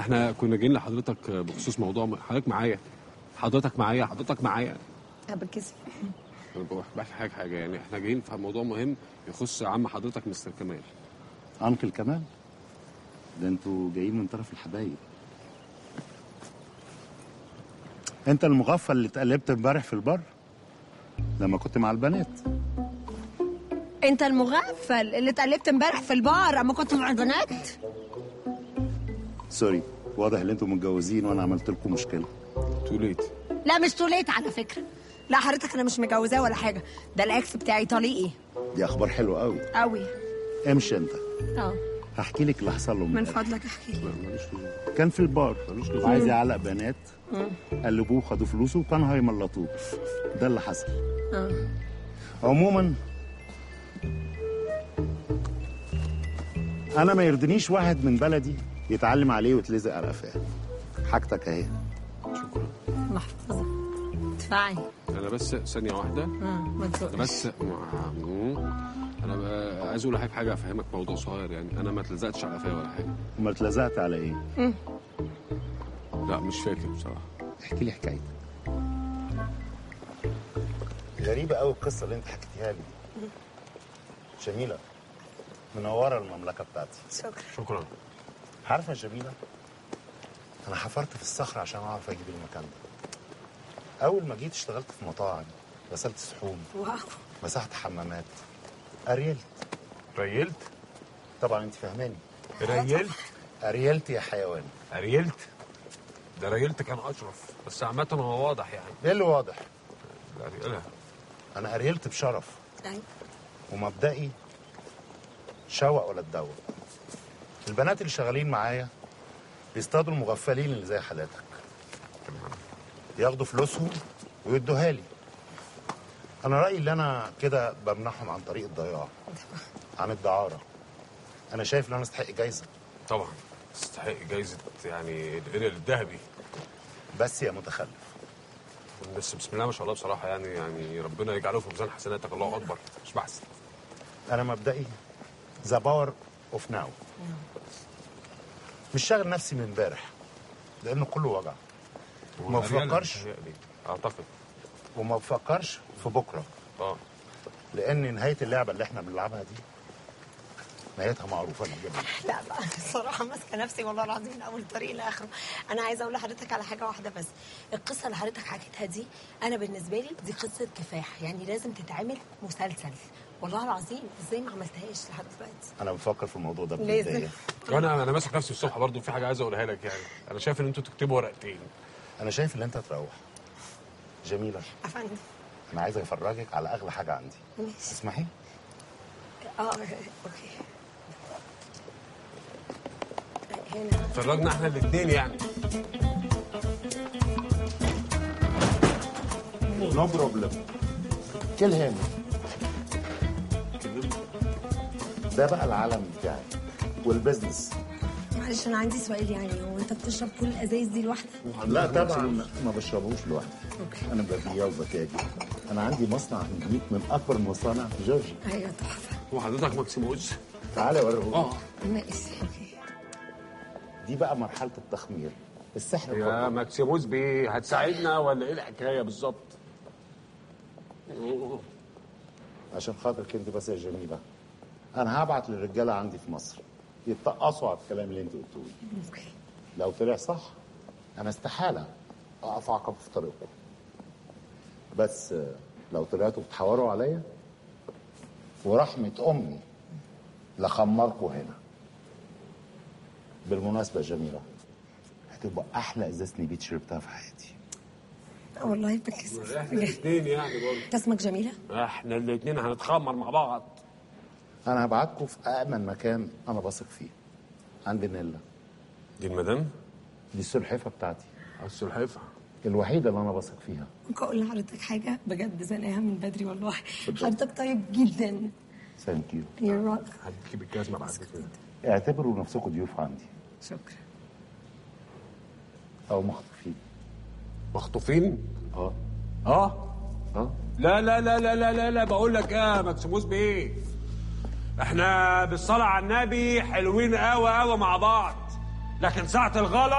احنا كنا جايين لحضرتك بخصوص موضوع م- حضرتك معايا حضرتك معايا حضرتك معايا أنا بتكسف انا بروح بحكي حاجه حاجه يعني احنا جايين في موضوع مهم يخص عم حضرتك مستر كمال انكل كمال ده انتوا جايين من طرف الحبايب انت المغفل اللي اتقلبت امبارح في البر لما كنت مع البنات أنت المغفل اللي اتقلبت امبارح في البار أما كنت مع البنات سوري واضح ان انتوا متجوزين وانا عملت لكم مشكله توليت لا مش توليت على فكرة لا حضرتك أنا مش متجوزاه ولا حاجة ده الأكس بتاعي طليقي دي اخبار حلوه قوي قوي امشي انت اه هحكي لك اللي حصل له من امبارح. فضلك احكي لي كان في البار وعايز يعلق بنات قلبوه خدوا فلوسه وكانوا هيملطوه ده اللي حصل اه عموما انا ما يرضنيش واحد من بلدي يتعلم عليه ويتلزق على قفاه حاجتك اهي شكرا محفظة ادفعي انا بس ثانيه واحده اه ما انا تزقش بس مم. انا ب- عايز اقول لحضرتك حاجه افهمك موضوع صغير يعني انا ما اتلزقتش على قفايا ولا حاجه ما اتلزقت على ايه؟ لا مش فاكر بصراحه احكي لي حكايتك غريبة قوي القصة اللي انت حكيتيها لي جميلة منورة المملكة بتاعتي شكرا شكرا عارفة يا جميلة أنا حفرت في الصخر عشان أعرف أجيب المكان ده أول ما جيت اشتغلت في مطاعم غسلت صحون واو مسحت حمامات أريلت ريلت طبعا أنت فاهماني ريلت أريلت يا حيوان ريلت ده ريلت كان اشرف بس عامه هو واضح يعني إيه اللي واضح؟ لا لا أنا أريلت بشرف ايوه ومبدئي شوق ولا تدوق البنات اللي شغالين معايا بيصطادوا المغفلين اللي زي حالاتك ياخدوا فلوسهم ويدوها لي انا رايي اللي انا كده بمنحهم عن طريق الضياع عن الدعاره انا شايف ان انا استحق جايزه طبعا تستحق جايزه يعني القرية الذهبي بس يا متخلف بس بسم الله ما شاء الله بصراحه يعني يعني ربنا يجعله في ميزان حسناتك الله اكبر مش بحث انا مبدئي ذا باور اوف ناو مش شاغل نفسي من امبارح لانه كله وجع ما بفكرش متهيألي. اعتقد وما بفكرش في بكره اه لان نهايه اللعبه اللي احنا بنلعبها دي نهايتها معروفه انا جدا لا بقى الصراحة ماسكة نفسي والله العظيم من أول طريق لآخره أنا عايزة أقول لحضرتك على حاجة واحدة بس القصة اللي حضرتك حكيتها دي أنا بالنسبة لي دي قصة كفاح يعني لازم تتعمل مسلسل والله العظيم إزاي ما عملتهاش لحد دلوقتي انا بفكر في الموضوع ده لازم. بجديه انا انا ماسك نفسي الصبح برضو في حاجه عايز اقولها لك يعني انا شايف ان انتوا تكتبوا ورقتين انا شايف ان انت تروح جميله أفندم انا عايز افرجك على اغلى حاجه عندي ماشي تسمحي اه اوكي هنا فرجنا احنا الاثنين يعني نو بروبلم كل هيم ده بقى العالم بتاعي والبزنس معلش انا عندي سؤال يعني هو انت بتشرب كل الازايز دي لوحدك لا طبعا ما بشربوش لوحدي انا ببيع وبتاجر انا عندي مصنع هنديك من اكبر المصانع في جورجيا ايوه تحفه وحضرتك ماكسيموس تعالى اوريهولك اه ماشي اوكي دي بقى مرحله التخمير السحر يا كله. ماكسيموس بيه هتساعدنا ولا ايه الحكايه بالظبط عشان خاطرك انت بس يا جميله انا هبعت للرجاله عندي في مصر يتقصوا على الكلام اللي انت قلته لي اوكي لو طلع صح انا استحاله اقف عقب في طريقكم بس آه، لو طلعتوا بتحوروا عليا ورحمه امي لخمركم هنا بالمناسبه يا جميله هتبقى احلى ازازه نبيت شربتها في حياتي والله بكسف احنا الاثنين يعني برضه انت اسمك جميله احنا الاثنين هنتخمر مع بعض انا هبعتكم في امن مكان انا بثق فيه عند نيلا دي المدام دي السلحفه بتاعتي السلحفه الوحيده اللي انا بثق فيها ممكن اقول لحضرتك حاجه بجد زنقاها من بدري والله حضرتك طيب جدا ثانك يو يا راجل هتجيب الجزمه بعد كده اعتبروا نفسكم ضيوف عندي شكرا او مخطوفين مخطوفين اه اه اه لا لا لا لا لا لا, لا بقول لك ايه يا مكسوموس بيه احنا بالصلاة على النبي حلوين قوي قوي مع بعض لكن ساعة الغلط